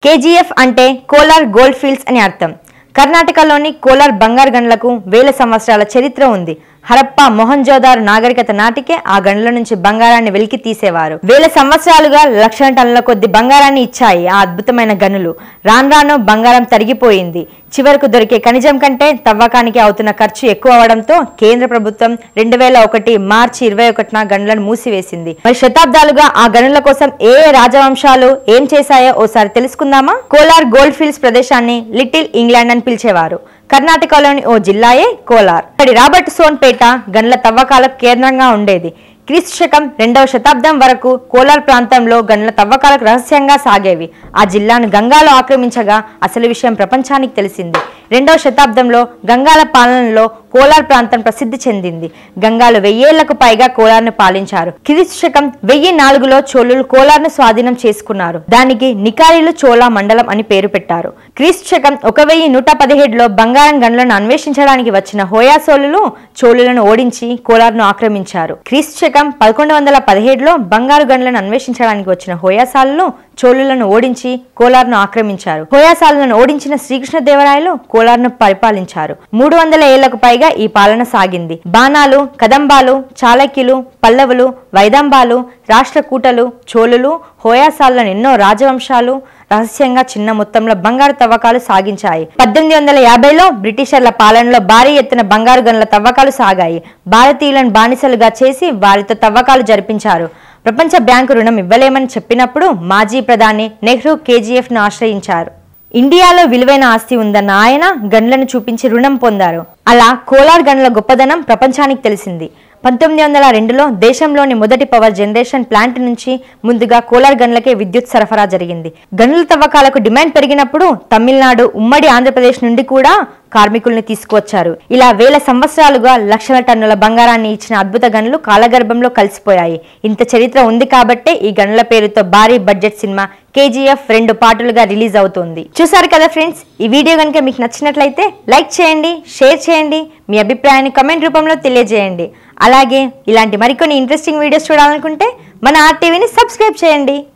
KGF అంటే Kolar Gold fields అని అర్థం కర్ణాటకలోని కోలార్ బంగారు గనులకు వేల సంవత్సరాల చరిత్ర ఉంది హరప్ప మొహంజోదారు నాగరికత నాటికే ఆ గనుల నుంచి బంగారాన్ని వెలికి తీసేవారు వేల సంవత్సరాలుగా లక్షల టన్నుల కొద్ది బంగారాన్ని ఇచ్చాయి ఆ అద్భుతమైన గనులు రాను రాను బంగారం తరిగిపోయింది చివరకు దొరికే ఖనిజం కంటే తవ్వకానికి అవుతున్న ఖర్చు ఎక్కువ అవడంతో కేంద్ర ప్రభుత్వం రెండు వేల ఒకటి మార్చి ఇరవై ఒకటిన గనులను మూసివేసింది మరి శతాబ్దాలుగా ఆ గనుల కోసం ఏ ఏ రాజవంశాలు ఏం చేశాయో ఓసారి తెలుసుకుందామా కోలార్ గోల్డ్ ఫీల్డ్స్ ప్రదేశాన్ని లిటిల్ ఇంగ్లాండ్ అని పిలిచేవారు కర్ణాటకలోని ఓ జిల్లాయే కోలార్ ఇక్కడి రాబర్ట్ సోన్పేట గనుల తవ్వకాలకు కేంద్రంగా ఉండేది క్రీస్తు శకం రెండవ శతాబ్దం వరకు కోలార్ ప్రాంతంలో గనుల తవ్వకాలకు రహస్యంగా సాగేవి ఆ జిల్లాను గంగాలో ఆక్రమించగా అసలు విషయం ప్రపంచానికి తెలిసింది రెండవ శతాబ్దంలో గంగాల పాలనలో కోలార్ ప్రాంతం ప్రసిద్ధి చెందింది గంగాలు వెయ్యేళ్లకు పైగా కోలార్ను పాలించారు క్రీస్తు శకం వెయ్యి నాలుగులో చోళులు కోలార్ను స్వాధీనం చేసుకున్నారు దానికి నికారిలు చోళ మండలం అని పేరు పెట్టారు క్రీస్తు శకం ఒక వెయ్యి నూట పదిహేడులో బంగారం గనులను అన్వేషించడానికి వచ్చిన హోయాసోలులు చోళులను ఓడించి కోలార్ను ఆక్రమించారు క్రీస్తు శకం పదకొండు వందల పదిహేడులో బంగారు గనులను అన్వేషించడానికి వచ్చిన హోయాసాలను చోళులను ఓడించి కోలార్ను ఆక్రమించారు హోయాసాలను ఓడించిన శ్రీకృష్ణదేవరాయలు కోలార్ను పరిపాలించారు మూడు వందల ఏళ్లకు పైగా ఈ పాలన సాగింది బాణాలు కదంబాలు చాళక్యులు పల్లవులు వైదంబాలు రాష్ట్రకూటలు చోళులు హోయాసాలను ఎన్నో రాజవంశాలు రహస్యంగా చిన్న మొత్తంలో బంగారు తవ్వకాలు సాగించాయి పద్దెనిమిది వందల యాభైలో బ్రిటిషర్ల పాలనలో భారీ ఎత్తున బంగారు గనుల తవ్వకాలు సాగాయి భారతీయులను బానిసలుగా చేసి వారితో తవ్వకాలు జరిపించారు ప్రపంచ బ్యాంకు రుణం ఇవ్వలేమని చెప్పినప్పుడు మాజీ ప్రధాని నెహ్రూ కేజీఎఫ్ ను ఆశ్రయించారు ఇండియాలో విలువైన ఆస్తి ఉందన్న ఆయన గన్లను చూపించి రుణం పొందారు అలా కోలార్ గన్ల గొప్పదనం ప్రపంచానికి తెలిసింది పంతొమ్మిది వందల రెండులో దేశంలోని మొదటి పవర్ జనరేషన్ ప్లాంట్ నుంచి ముందుగా కోలార్ గన్లకే విద్యుత్ సరఫరా జరిగింది గనుల తవ్వకాలకు డిమాండ్ పెరిగినప్పుడు తమిళనాడు ఉమ్మడి ఆంధ్రప్రదేశ్ నుండి కూడా కార్మికుల్ని తీసుకువచ్చారు ఇలా వేల సంవత్సరాలుగా లక్షల టన్నుల బంగారాన్ని ఇచ్చిన అద్భుత గనులు కాలగర్భంలో కలిసిపోయాయి ఇంత చరిత్ర ఉంది కాబట్టే ఈ గనుల పేరుతో భారీ బడ్జెట్ సినిమా కేజీఎఫ్ రెండు పాటలుగా రిలీజ్ అవుతుంది చూసారు కదా ఫ్రెండ్స్ ఈ వీడియో కనుక మీకు నచ్చినట్లయితే లైక్ చేయండి షేర్ చేయండి మీ అభిప్రాయాన్ని కమెంట్ రూపంలో తెలియజేయండి అలాగే ఇలాంటి మరికొన్ని ఇంట్రెస్టింగ్ వీడియోస్ చూడాలనుకుంటే మన ఆర్టీవీని సబ్స్క్రైబ్ చేయండి